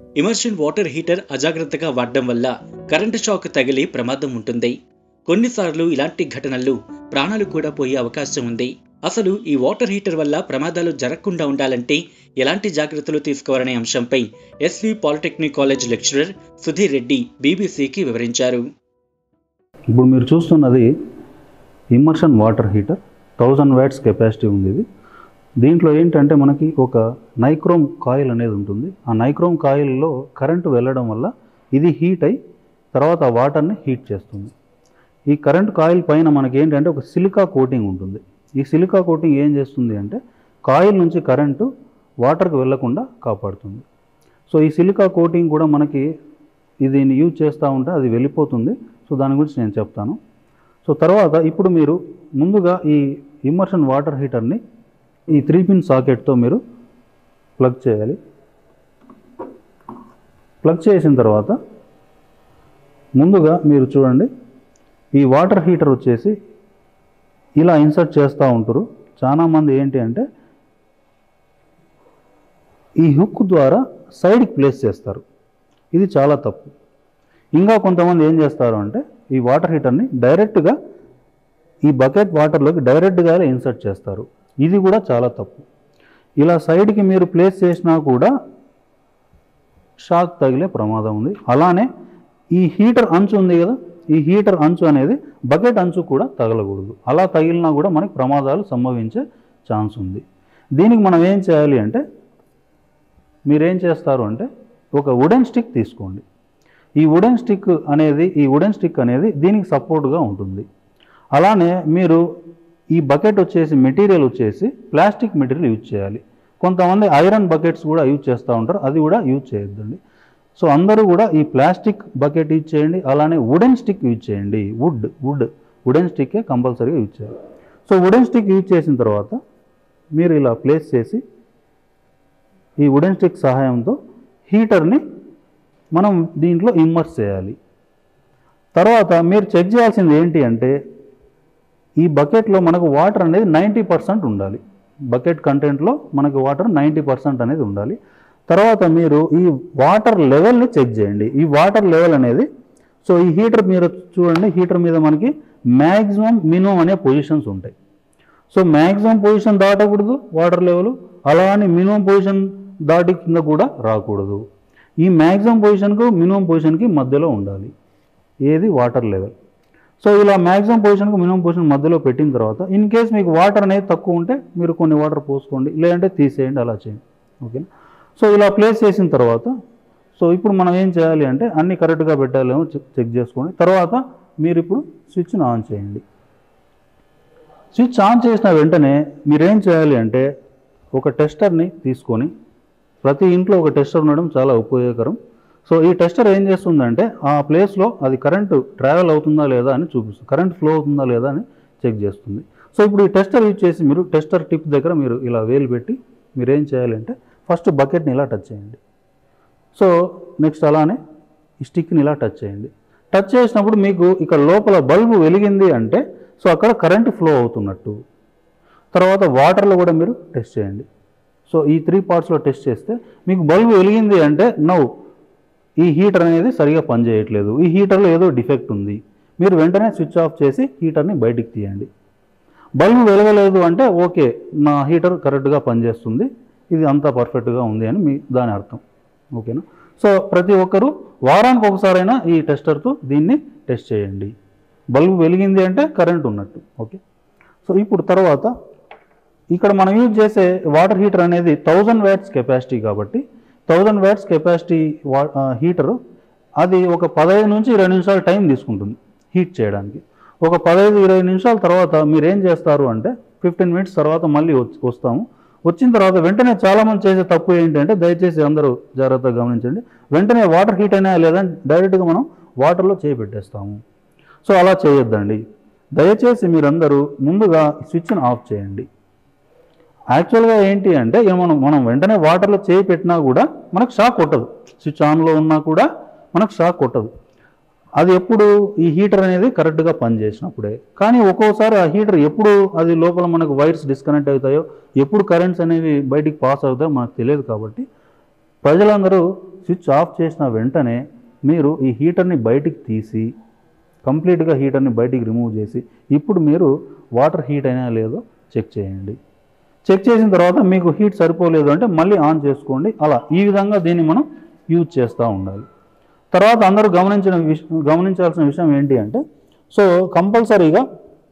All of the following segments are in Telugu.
ఇమర్షన్ వాటర్ హీటర్ అజాగ్రత్తగా వాడడం వల్ల కరెంటు షాక్ తగిలి ప్రమాదం ఉంటుంది కొన్నిసార్లు ఇలాంటి ఘటనలు ప్రాణాలు కూడా పోయే అవకాశం ఉంది అసలు ఈ వాటర్ హీటర్ వల్ల ప్రమాదాలు జరగకుండా ఉండాలంటే ఎలాంటి జాగ్రత్తలు తీసుకోవాలనే అంశంపై SV polytechnic college lecturer Sudheer Reddy బీబీసీకి వివరించారు ఇప్పుడు మీరు చూస్తున్నది immersion water heater thousand watts capacity ఉంది ఇది దీంట్లో ఏంటంటే మనకి ఒక నైక్రోమ్ కాయిల్ అనేది ఉంటుంది ఆ నైక్రోమ్ కాయిల్లో కరెంటు వెళ్ళడం వల్ల ఇది హీట్ అయి తర్వాత ఆ వాటర్ని హీట్ చేస్తుంది ఈ కరెంట్ కాయిల్ పైన మనకి ఏంటంటే ఒక సిలికా కోటింగ్ ఉంటుంది ఈ సిలికా కోటింగ్ ఏం చేస్తుంది అంటే కాయిల్ నుంచి కరెంటు వాటర్కి వెళ్ళకుండా కాపాడుతుంది సో ఈ సిలికా కోటింగ్ కూడా మనకి దీన్ని యూజ్ చేస్తూ ఉంటే అది వెళ్ళిపోతుంది సో దాని గురించి నేను చెప్తాను సో తర్వాత ఇప్పుడు మీరు ముందుగా ఈ ఇమ్మర్షన్ వాటర్ హీటర్ని ఈ త్రీ పిన్ సాకెట్తో మీరు ప్లగ్ చేయాలి ప్లగ్ చేసిన తర్వాత ముందుగా మీరు చూడండి ఈ వాటర్ హీటర్ వచ్చేసి ఇలా ఇన్సర్ట్ చేస్తూ ఉంటారు చాలామంది ఏంటి అంటే ఈ హుక్ ద్వారా సైడ్కి ప్లేస్ చేస్తారు ఇది చాలా తప్పు ఇంకా కొంతమంది ఏం చేస్తారు అంటే ఈ వాటర్ హీటర్ని డైరెక్ట్గా ఈ బకెట్ వాటర్లోకి డైరెక్ట్గా ఇన్సర్ట్ చేస్తారు ఇది కూడా చాలా తప్పు ఇలా సైడ్కి మీరు ప్లేస్ చేసినా కూడా షాక్ తగిలే ప్రమాదం ఉంది అలానే ఈ హీటర్ అంచు ఉంది కదా ఈ హీటర్ అంచు అనేది బకెట్ అంచు కూడా తగలకూడదు అలా తగిలినా కూడా మనకి ప్రమాదాలు సంభవించే ఛాన్స్ ఉంది దీనికి మనం ఏం చేయాలి అంటే మీరేం చేస్తారు అంటే ఒక వుడెన్ స్టిక్ తీసుకోండి ఈ వుడెన్ స్టిక్ అనేది ఈ వుడెన్ స్టిక్ అనేది దీనికి సపోర్ట్గా ఉంటుంది అలానే మీరు ఈ బకెట్ వచ్చేసి మెటీరియల్ వచ్చేసి ప్లాస్టిక్ మెటీరియల్ యూజ్ చేయాలి కొంతమంది ఐరన్ బకెట్స్ కూడా యూజ్ చేస్తూ ఉంటారు అది కూడా యూజ్ చేయొద్దండి సో అందరూ కూడా ఈ ప్లాస్టిక్ బకెట్ యూజ్ చేయండి అలానే వుడెన్ స్టిక్ యూజ్ చేయండి వుడ్ వుడ్ వుడెన్ స్టిక్కే కంపల్సరీగా యూజ్ చేయాలి సో వుడెన్ స్టిక్ యూజ్ చేసిన తర్వాత మీరు ఇలా ప్లేస్ చేసి ఈ వుడెన్ స్టిక్ సహాయంతో హీటర్ని మనం దీంట్లో ఇమ్మర్స్ చేయాలి తర్వాత మీరు చెక్ చేయాల్సింది ఏంటి అంటే ఈ బకెట్లో మనకు వాటర్ అనేది నైంటీ పర్సెంట్ ఉండాలి బకెట్ కంటెంట్లో మనకు వాటర్ నైంటీ పర్సెంట్ అనేది ఉండాలి తర్వాత మీరు ఈ వాటర్ లెవెల్ని చెక్ చేయండి ఈ వాటర్ లెవెల్ అనేది సో ఈ హీటర్ మీరు చూడండి హీటర్ మీద మనకి మ్యాక్సిమం మినిమం అనే పొజిషన్స్ ఉంటాయి సో మ్యాక్సిమం పొజిషన్ దాటకూడదు వాటర్ లెవెల్ అలా అని మినిమం పొజిషన్ దాటి కింద కూడా రాకూడదు ఈ మ్యాక్సిమం పొజిషన్కు మినిమం పొజిషన్కి మధ్యలో ఉండాలి ఏది వాటర్ లెవెల్ సో ఇలా మ్యాక్సిమం పొజిషన్కు మినిమం పొజిషన్ మధ్యలో పెట్టిన తర్వాత ఇన్ కేస్ మీకు వాటర్ అనేది తక్కువ ఉంటే మీరు కొన్ని వాటర్ పోసుకోండి లేదంటే తీసేయండి అలా చేయండి ఓకేనా సో ఇలా ప్లేస్ చేసిన తర్వాత సో ఇప్పుడు మనం ఏం చేయాలి అంటే అన్ని కరెక్ట్గా పెట్టాలేమో చెక్ చెక్ చేసుకోండి తర్వాత మీరు ఇప్పుడు స్విచ్ను ఆన్ చేయండి స్విచ్ ఆన్ చేసిన వెంటనే మీరేం చేయాలి అంటే ఒక టెస్టర్ని తీసుకొని ప్రతి ఇంట్లో ఒక టెస్టర్ ఉండడం చాలా ఉపయోగకరం సో ఈ టెస్టర్ ఏం చేస్తుందంటే ఆ ప్లేస్లో అది కరెంటు ట్రావెల్ అవుతుందా లేదా అని చూపిస్తుంది కరెంట్ ఫ్లో అవుతుందా లేదా అని చెక్ చేస్తుంది సో ఇప్పుడు ఈ టెస్టర్ యూజ్ చేసి మీరు టెస్టర్ టిప్ దగ్గర మీరు ఇలా వేలు పెట్టి మీరు ఏం చేయాలంటే ఫస్ట్ బకెట్ని ఇలా టచ్ చేయండి సో నెక్స్ట్ అలానే ఈ స్టిక్ని ఇలా టచ్ చేయండి టచ్ చేసినప్పుడు మీకు ఇక్కడ లోపల బల్బు వెలిగింది అంటే సో అక్కడ కరెంటు ఫ్లో అవుతున్నట్టు తర్వాత వాటర్లో కూడా మీరు టెస్ట్ చేయండి సో ఈ త్రీ పార్ట్స్లో టెస్ట్ చేస్తే మీకు బల్బు వెలిగింది అంటే నవ్వు ఈ హీటర్ అనేది సరిగా పనిచేయట్లేదు ఈ హీటర్లో ఏదో డిఫెక్ట్ ఉంది మీరు వెంటనే స్విచ్ ఆఫ్ చేసి హీటర్ని బయటికి తీయండి బల్బు వెలగలేదు అంటే ఓకే నా హీటర్ కరెక్ట్గా పనిచేస్తుంది ఇది అంతా పర్ఫెక్ట్గా ఉంది అని మీ దాని అర్థం ఓకేనా సో ప్రతి ఒక్కరూ వారానికి ఒకసారైనా ఈ టెస్టర్తో దీన్ని టెస్ట్ చేయండి బల్బు వెలిగింది అంటే కరెంట్ ఉన్నట్టు ఓకే సో ఇప్పుడు తర్వాత ఇక్కడ మనం యూజ్ చేసే వాటర్ హీటర్ అనేది థౌజండ్ వ్యాట్స్ కెపాసిటీ కాబట్టి థౌజండ్ వ్యాట్స్ కెపాసిటీ వా హీటరు అది ఒక పదహైదు నుంచి ఇరవై నిమిషాలు టైం తీసుకుంటుంది హీట్ చేయడానికి ఒక పదహైదు ఇరవై నిమిషాల తర్వాత మీరు ఏం చేస్తారు అంటే ఫిఫ్టీన్ మినిట్స్ తర్వాత మళ్ళీ వచ్చి- వస్తాము వచ్చిన తర్వాత వెంటనే చాలామంది చేసే తప్పు ఏంటంటే దయచేసి అందరూ జాగ్రత్తగా గమనించండి వెంటనే వాటర్ హీట్ అయినా లేదా డైరెక్ట్గా మనం వాటర్లో చేయి పెట్టేస్తాము సో అలా చేయొద్దండి దయచేసి మీరందరూ ముందుగా స్విచ్ను ఆఫ్ చేయండి యాక్చువల్గా ఏంటి అంటే ఇక మనం మనం వెంటనే వాటర్లో చేయి పెట్టినా కూడా మనకు షాక్ కొట్టదు స్విచ్ ఆన్లో ఉన్నా కూడా మనకు షాక్ కొట్టదు అది ఎప్పుడు ఈ హీటర్ అనేది కరెక్ట్గా పనిచేసినప్పుడే కానీ ఒక్కోసారి ఆ హీటర్ ఎప్పుడు అది లోపల మనకు వైర్స్ డిస్కనెక్ట్ అవుతాయో ఎప్పుడు కరెంట్స్ అనేవి బయటికి పాస్ అవుతాయో మనకు తెలియదు కాబట్టి ప్రజలందరూ స్విచ్ ఆఫ్ చేసిన వెంటనే మీరు ఈ హీటర్ని బయటికి తీసి కంప్లీట్గా హీటర్ని బయటికి రిమూవ్ చేసి ఇప్పుడు మీరు వాటర్ హీట్ అయినా లేదో చెక్ చేయండి చెక్ చేసిన తర్వాత మీకు హీట్ సరిపోలేదు అంటే మళ్ళీ ఆన్ చేసుకోండి అలా ఈ విధంగా దీన్ని మనం యూజ్ చేస్తూ ఉండాలి తర్వాత అందరూ గమనించిన విష గమనించాల్సిన విషయం ఏంటి అంటే సో కంపల్సరీగా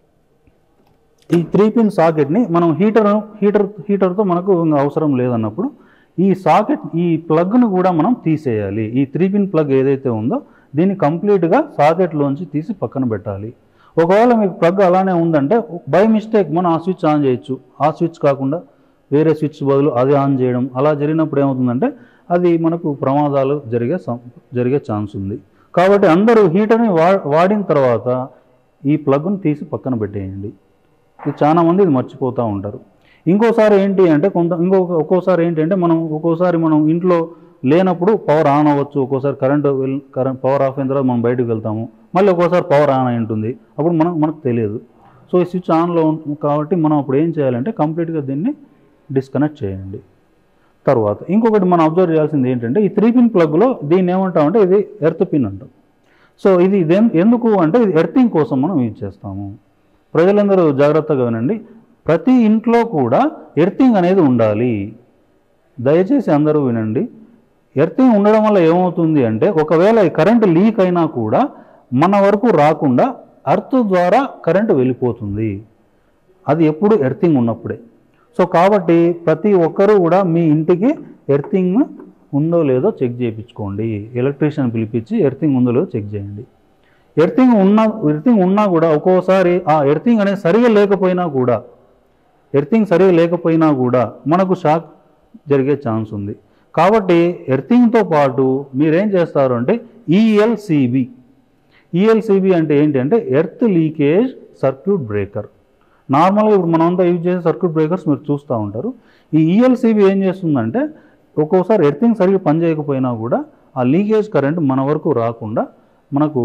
ఈ త్రీ పిన్ సాకెట్ని మనం హీటర్ హీటర్ హీటర్తో మనకు ఇంకా అవసరం లేదన్నప్పుడు ఈ సాకెట్ ఈ ప్లగ్ను కూడా మనం తీసేయాలి ఈ త్రీ పిన్ ప్లగ్ ఏదైతే ఉందో దీన్ని కంప్లీట్గా సాకెట్లోంచి తీసి పక్కన పెట్టాలి ఒకవేళ మీకు ప్లగ్ అలానే ఉందంటే బై మిస్టేక్ మనం ఆ స్విచ్ ఆన్ చేయొచ్చు ఆ స్విచ్ కాకుండా వేరే స్విచ్ బదులు అది ఆన్ చేయడం అలా జరిగినప్పుడు ఏమవుతుందంటే అది మనకు ప్రమాదాలు జరిగే సం- జరిగే ఛాన్స్ ఉంది కాబట్టి అందరూ హీటర్ని వా వాడిన తర్వాత ఈ ప్లగ్ను తీసి పక్కన పెట్టేయండి ఇది చాలా మంది ఇది మర్చిపోతూ ఉంటారు ఇంకోసారి ఏంటి అంటే కొంత ఇంకొక ఒక్కోసారి ఏంటి అంటే మనం ఒక్కోసారి మనం ఇంట్లో లేనప్పుడు పవర్ ఆన్ అవ్వచ్చు ఒక్కోసారి current well current power off అయిన తర్వాత మనం బయటకు వెళ్తాము మళ్ళీ ఒక్కోసారి పవర్ ఆన్ అయి ఉంటుంది అప్పుడు మనం మనకు తెలియదు సో ఈ స్విచ్ ఆన్లో ఉంటుంది కాబట్టి మనం అప్పుడు ఏం చేయాలంటే కంప్లీట్గా దీన్ని డిస్కనెక్ట్ చేయండి తర్వాత ఇంకొకటి మనం అబ్జర్వ్ చేయాల్సింది ఏంటంటే ఈ త్రీ పిన్ ప్లగ్లో దీన్ని ఏమంటామంటే ఇది ఎర్త్ పిన్ అంటాం సో ఇది ఇదేం ఎందుకు అంటే ఇది ఎర్తింగ్ కోసం మనం యూజ్ చేస్తాము ప్రజలందరూ జాగ్రత్తగా వినండి ప్రతి ఇంట్లో కూడా ఎర్తింగ్ అనేది ఉండాలి దయచేసి అందరూ వినండి ఎర్తింగ్ ఉండడం వల్ల ఏమవుతుంది అంటే ఒకవేళ ఈ కరెంట్ లీక్ అయినా కూడా మన వరకు రాకుండా అర్త్ ద్వారా కరెంటు వెళ్ళిపోతుంది అది ఎప్పుడు ఎర్తింగ్ ఉన్నప్పుడే సో కాబట్టి ప్రతి ఒక్కరూ కూడా మీ ఇంటికి ఎర్తింగ్ ఉందో లేదో చెక్ చేయించుకోండి ఎలక్ట్రీషియన్ పిలిపించి ఎర్తింగ్ ఉందో లేదో చెక్ చేయండి ఎర్తింగ్ ఉన్నా ఎర్తింగ్ ఉన్నా కూడా ఒక్కోసారి ఆ ఎర్తింగ్ అనేది సరిగా లేకపోయినా కూడా ఎర్తింగ్ సరిగా లేకపోయినా కూడా మనకు షాక్ జరిగే ఛాన్స్ ఉంది కాబట్టి ఎర్తింగ్తో పాటు మీరేం చేస్తారు అంటే ఈఎల్సిబి ఈఎల్సిబి అంటే ఏంటి అంటే ఎర్త్ లీకేజ్ సర్క్యూట్ బ్రేకర్ నార్మల్గా ఇప్పుడు మనంతా యూజ్ చేసే సర్క్యూట్ బ్రేకర్స్ మీరు చూస్తూ ఉంటారు ఈ ఈఎల్సిబి ఏం చేస్తుందంటే ఒక్కోసారి ఎర్తింగ్ సరిగ్గా పనిచేయకపోయినా కూడా ఆ లీకేజ్ కరెంట్ మన వరకు రాకుండా మనకు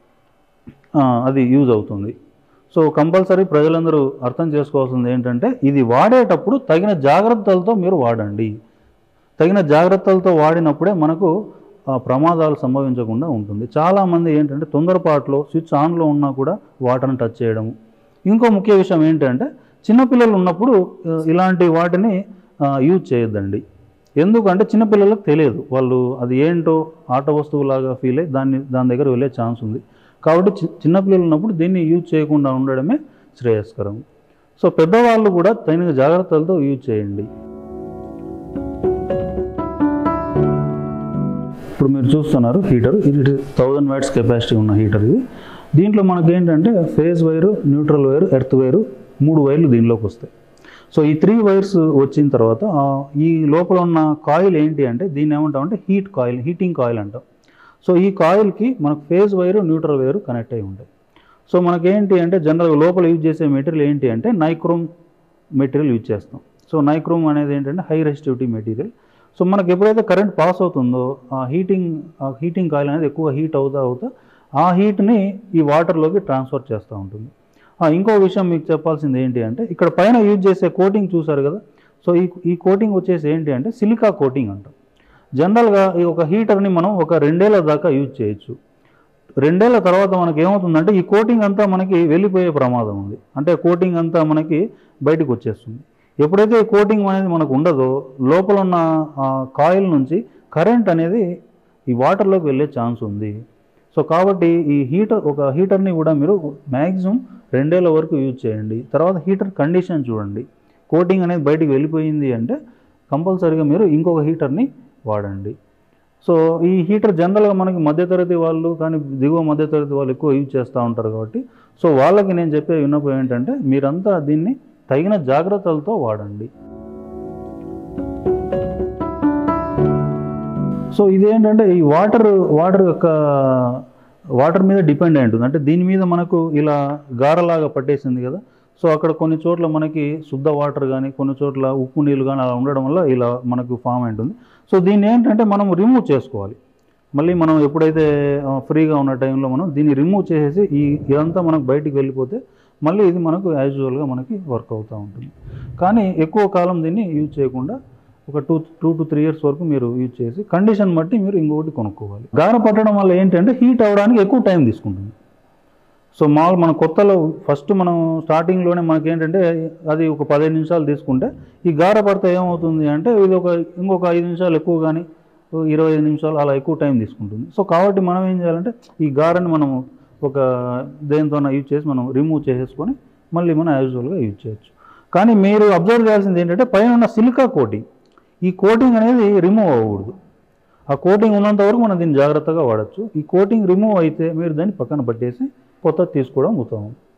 ఆ, అది యూజ్ అవుతుంది సో కంపల్సరీ ప్రజలందరూ అర్థం చేసుకోవాల్సింది ఏంటంటే ఇది వాడేటప్పుడు తగిన జాగ్రత్తలతో మీరు వాడండి తగిన జాగ్రత్తలతో వాడినప్పుడే మనకు ఆ, ప్రమాదాలు సంభవించకుండా ఉంటుంది చాలామంది ఏంటంటే తొందరపాటులో స్విచ్ ఆన్లో ఉన్నా కూడా వాటర్ని టచ్ చేయడము ఇంకో ముఖ్య విషయం ఏంటంటే చిన్నపిల్లలు ఉన్నప్పుడు ఆ, ఇలాంటి వాటిని యూజ్ చేయొద్దండి ఎందుకంటే చిన్నపిల్లలకు తెలియదు వాళ్ళు అది ఏంటో ఆట వస్తువులాగా ఫీల్ అయ్యి దాన్ని దాని దగ్గర వెళ్ళే ఛాన్స్ ఉంది కాబట్టి చి చిన్నపిల్లలు ఉన్నప్పుడు దీన్ని యూజ్ చేయకుండా ఉండడమే శ్రేయస్కరం సో పెద్దవాళ్ళు కూడా తగిన జాగ్రత్తలతో యూజ్ చేయండి ఇప్పుడు మీరు చూస్తున్నారు హీటర్ ఇది థౌజండ్ వ్యాట్స్ కెపాసిటీ ఉన్న హీటర్ ఇది దీంట్లో మనకి ఏంటంటే phase wire neutral wire earth wire మూడు వైర్లు దీనిలోకి వస్తాయి సో ఈ త్రీ వైర్స్ వచ్చిన తర్వాత ఆ, ఈ లోపల ఉన్న కాయిల్ ఏంటి అంటే దీన్ని ఏమంటామంటే హీట్ కాయిల్ హీటింగ్ కాయిల్ అంటాం సో ఈ కాయిల్కి మనకు phase wire neutral wire connect అయి ఉంటాయి సో మనకేంటి అంటే జనరల్గా లోపల యూజ్ చేసే మెటీరియల్ ఏంటి అంటే నైక్రోమ్ మెటీరియల్ యూజ్ చేస్తాం సో నైక్రోమ్ అనేది ఏంటంటే హై రెసిస్టివిటీ మెటీరియల్ సో మనకి ఎప్పుడైతే కరెంట్ పాస్ అవుతుందో ఆ హీటింగ్ ఆ హీటింగ్ కాయిల్ అనేది ఎక్కువ హీట్ అవుతా అవుతా ఆ హీట్ని ఈ వాటర్లోకి ట్రాన్స్ఫర్ చేస్తూ ఉంటుంది ఆ, ఇంకో విషయం మీకు చెప్పాల్సింది ఏంటి అంటే ఇక్కడ పైన యూజ్ చేసే కోటింగ్ చూసారు కదా సో ఈ ఈ కోటింగ్ వచ్చేసి ఏంటి అంటే సిలికా కోటింగ్ అంటాం జనరల్గా ఈ ఒక హీటర్ని మనం ఒక రెండేళ్ల దాకా యూజ్ చేయొచ్చు రెండేళ్ల తర్వాత మనకి ఏమవుతుందంటే ఈ కోటింగ్ అంతా మనకి వెళ్ళిపోయే ప్రమాదం ఉంది అంటే కోటింగ్ అంతా మనకి బయటకు వచ్చేస్తుంది ఎప్పుడైతే ఈ కోటింగ్ అనేది మనకు ఉండదో లోపల ఉన్న ఆ కాయిల్ నుంచి కరెంట్ అనేది ఈ వాటర్లోకి వెళ్ళే ఛాన్స్ ఉంది సో కాబట్టి ఈ హీటర్ ఒక హీటర్ని కూడా మీరు మ్యాక్సిమం రెండేళ్ల వరకు యూజ్ చేయండి తర్వాత హీటర్ కండిషన్ చూడండి కోటింగ్ అనేది బయటికి వెళ్ళిపోయింది అంటే కంపల్సరీగా మీరు ఇంకొక హీటర్ని వాడండి సో ఈ హీటర్ జనరల్గా మనకి మధ్యతరగతి వాళ్ళు కానీ దిగువ మధ్యతరగతి వాళ్ళు ఎక్కువ యూజ్ చేస్తూ ఉంటారు కాబట్టి సో వాళ్ళకి నేను చెప్పే విన్నపం ఏంటంటే మీరంతా దీన్ని తగిన జాగ్రత్తలతో వాడండి సో ఇదేంటంటే ఈ వాటర్ వాటర్ యొక్క వాటర్ మీద డిపెండ్ అయి ఉంటుంది అంటే దీని మీద మనకు ఇలా గారలాగా పట్టేసింది కదా సో అక్కడ కొన్ని చోట్ల మనకి శుద్ధ వాటర్ కానీ కొన్ని చోట్ల ఉప్పు నీళ్ళు కానీ అలా ఉండడం వల్ల ఇలా మనకు ఫామ్ అయి ఉంటుంది సో దీన్ని ఏంటంటే మనం రిమూవ్ చేసుకోవాలి మళ్ళీ మనం ఎప్పుడైతే ఆ, ఫ్రీగా ఉన్న టైంలో మనం దీన్ని రిమూవ్ చేసేసి ఈ ఇదంతా మనకు బయటికి వెళ్ళిపోతే మళ్ళీ ఇది మనకు యాజువల్గా మనకి వర్క్ అవుతూ ఉంటుంది కానీ ఎక్కువ కాలం దీన్ని యూజ్ చేయకుండా ఒక two two to three years వరకు మీరు యూజ్ చేసి కండిషన్ బట్టి మీరు ఇంకొకటి కొనుక్కోవాలి గార పట్టడం వల్ల ఏంటంటే హీట్ అవ్వడానికి ఎక్కువ టైం తీసుకుంటుంది సో మామూలు మన కొత్తలో ఫస్ట్ మనం స్టార్టింగ్లోనే మనకి ఏంటంటే అది ఒక పదిహేను నిమిషాలు తీసుకుంటే ఈ గార పడితే ఏమవుతుంది అంటే ఇది ఒక ఇంకొక ఐదు నిమిషాలు ఎక్కువ కానీ ఇరవై ఐదు నిమిషాలు అలా ఎక్కువ టైం తీసుకుంటుంది సో కాబట్టి మనం ఏం చేయాలంటే ఈ గారని మనం ఒక దేనితోన యూజ్ చేసి మనం రిమూవ్ చేసేసుకొని మళ్ళీ మనం యాజువల్గా యూజ్ చేయొచ్చు కానీ మీరు అబ్జర్వ్ చేయాల్సింది ఏంటంటే పైన ఉన్న సిలికా కోటింగ్ ఈ కోటింగ్ అనేది రిమూవ్ అవ్వకూడదు ఆ కోటింగ్ ఉన్నంత వరకు మనం దీన్ని జాగ్రత్తగా వాడచ్చు ఈ కోటింగ్ రిమూవ్ అయితే మీరు దాన్ని పక్కన పట్టేసి కొత్త తీసుకోవడం ఉత్తమం